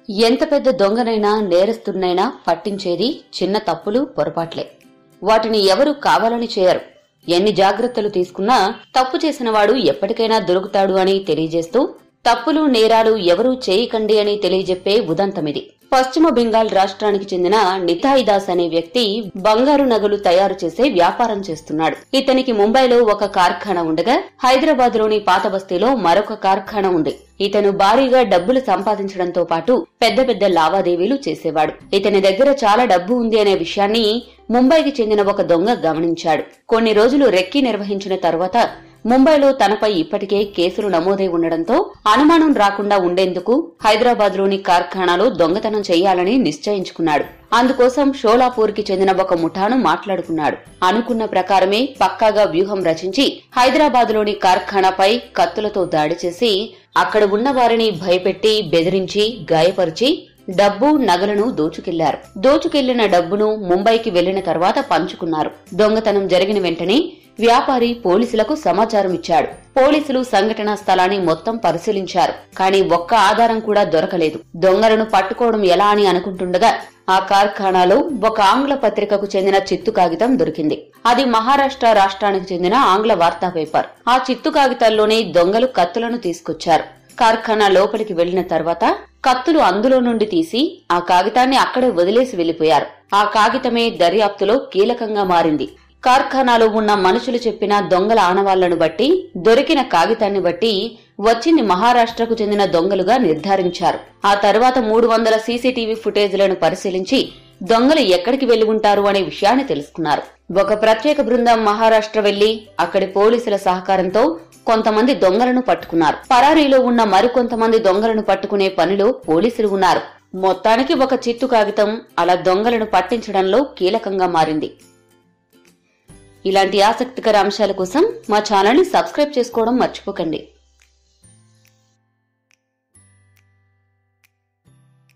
ఎంత పెద్ద దొంగనైనా నేరస్తున్నైనా పట్టించేది చిన్న తప్పులు పొరపాట్లే వాటిని ఎవరు కావాలని చేయరు ఎన్ని జాగ్రత్తలు తీసుకున్నా తప్పు చేసిన వాడు ఎప్పటికైనా దొరుకుతాడు అని తెలియజేస్తూ తప్పులు నేరాలు ఎవరూ చేయకండి అని తెలియజెప్పే ఉదంతమిది పశ్చిమ బెంగాల్ రాష్ట్రానికి చెందిన నితాయిదాస్ అనే వ్యక్తి బంగారు నగలు తయారు చేసే వ్యాపారం చేస్తున్నాడు ఇతనికి ముంబైలో ఒక కార్ఖానా ఉండగా హైదరాబాద్ లోని పాత బస్తీలో మరొక కార్ఖానా ఉంది ఇతను భారీగా డబ్బులు సంపాదించడంతో పాటు పెద్ద పెద్ద లావాదేవీలు చేసేవాడు ఇతని దగ్గర చాలా డబ్బు ఉంది అనే విషయాన్ని ముంబైకి చెందిన ఒక దొంగ గమనించాడు కొన్ని రోజులు రెక్కి నిర్వహించిన తరువాత ముంబైలో తనపై ఇప్పటికే కేసులు నమోదై ఉండడంతో అనుమానం రాకుండా ఉండేందుకు హైదరాబాద్ లోని కార్ఖానాలో దొంగతనం చేయాలని నిశ్చయించుకున్నాడు అందుకోసం షోలాపూర్ కి చెందిన ఒక ముఠాను మాట్లాడుకున్నాడు అనుకున్న ప్రకారమే పక్కాగా వ్యూహం రచించి హైదరాబాద్ లోని కార్ఖానాపై కత్తులతో దాడి చేసి అక్కడ ఉన్న వారిని భయపెట్టి బెదిరించి గాయపరిచి డబ్బు నగలను దోచుకెళ్లారు దోచుకెళ్లిన డబ్బును ముంబైకి వెళ్లిన తర్వాత పంచుకున్నారు దొంగతనం జరిగిన వెంటనే వ్యాపారి పోలీసులకు సమాచారం ఇచ్చాడు పోలీసులు సంఘటనా స్థలాన్ని మొత్తం పరిశీలించారు కానీ ఒక్క ఆధారం కూడా దొరకలేదు దొంగలను పట్టుకోవడం ఎలా అని అనుకుంటుండగా ఆ కార్ఖానాలో ఒక ఆంగ్ల పత్రికకు చెందిన చిత్తు కాగితం దొరికింది అది మహారాష్ట్ర రాష్ట్రానికి చెందిన ఆంగ్ల వార్తా పేపర్ ఆ చిత్తు కాగితాల్లోనే దొంగలు కత్తులను తీసుకొచ్చారు కార్ఖానా లోపలికి వెళ్లిన తర్వాత కత్తులు అందులో నుండి తీసి ఆ కాగితాన్ని అక్కడే వదిలేసి వెళ్లిపోయారు ఆ కాగితమే దర్యాప్తులో కీలకంగా మారింది కార్ఖానాలో ఉన్న మనుషులు చెప్పిన దొంగల ఆనవాళ్లను బట్టి దొరికిన కాగితాన్ని బట్టి వచ్చింది మహారాష్ట్రకు చెందిన దొంగలుగా నిర్ధారించారు ఆ తర్వాత మూడు వందల సీసీటీవీ ఫుటేజ్లను పరిశీలించి దొంగలు ఎక్కడికి వెళ్లి ఉంటారు అనే విషయాన్ని తెలుసుకున్నారు ఒక ప్రత్యేక బృందం మహారాష్ట్ర వెళ్లి అక్కడి పోలీసుల సహకారంతో కొంతమంది దొంగలను పట్టుకున్నారు పరారీలో ఉన్న మరికొంతమంది దొంగలను పట్టుకునే పనిలో పోలీసులు ఉన్నారు మొత్తానికి ఒక చిత్తు కాగితం అలా దొంగలను పట్టించడంలో కీలకంగా మారింది ఇలాంటి ఆసక్తికర అంశాల కోసం మా ఛానల్ ని సబ్స్క్రైబ్ చేసుకోవడం మర్చిపోకండి